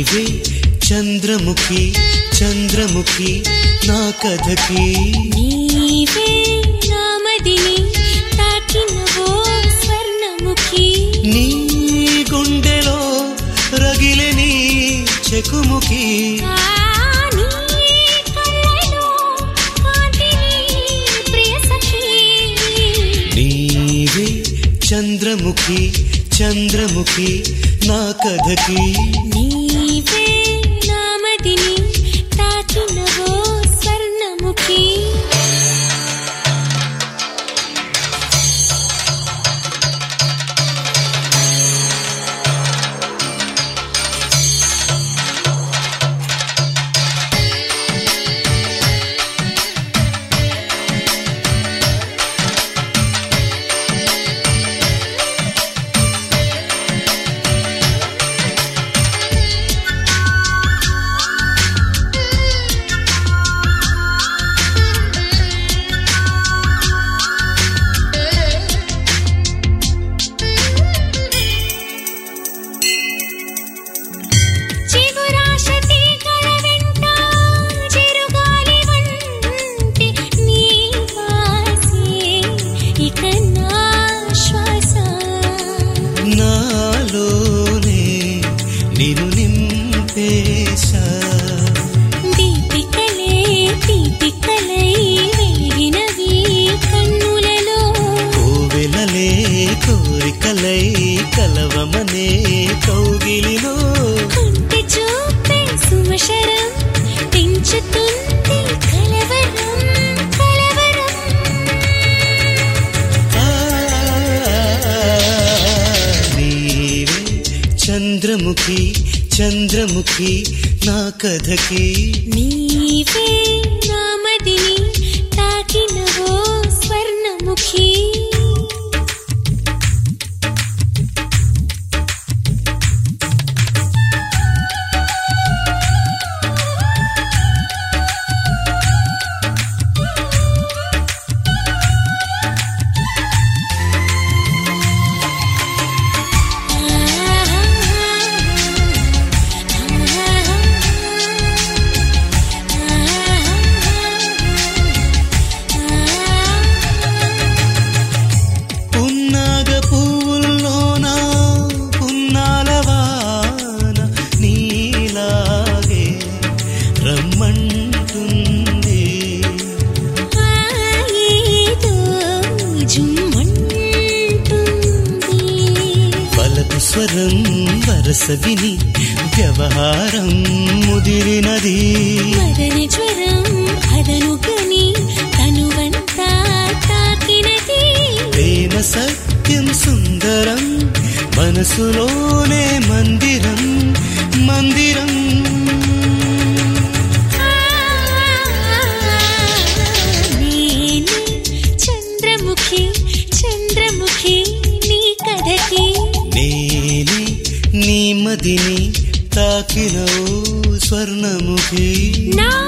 నీవే చంద్రముఖి చంద్రముఖి నా కథకి నీవే నామదిని తాకినవో స్వర్ణముఖి నీ గుండెలో రగిలే నీ చెకుముఖి ఆ నీ కళ్ళలో కాంతిని ప్రియ సఖి నీవే చంద్రముఖి చంద్రముఖి నా కథకి నీవే నామదిని తాకినవో స్వర్ణముఖి చిగురాశతి కరవెంట చిరుగాలి వంటి నీ వాసే ఇక నా శ్వాస నాలోనే నిన్ను నింపేశా దీపికలే దీపికలై వెలిగినవి కన్నులలో కోవెలలే కోరికలై కలవమనే కౌగిలిలో కుంటి చూపే సుమశరం పెంచుతుంది కలవరం కలవరం ఆ, నీవే చంద్రముఖి చంద్రముఖి నా కథకి నీవే నామదిని తాకినవో స్వర్ణముఖి పున్నాగ పువ్వుల్లోన పున్నాల వాన నీలాగే రమ్మంటుంది ఏదో జుమ్మంటుంది పలపు స్వరం వరస విని వ్యవహారం ముదిరినది మరణ జ్వరం అదను గని తనువంతా తాకినది ప్రేమ సత్యం సుందరం మనసులోనే మందిరం మందిరం నేను చంద్రముఖి చంద్రముఖి నీ కథకి నేనే నీ మదిని తాకిన ఓ స్వర్ణముఖి నా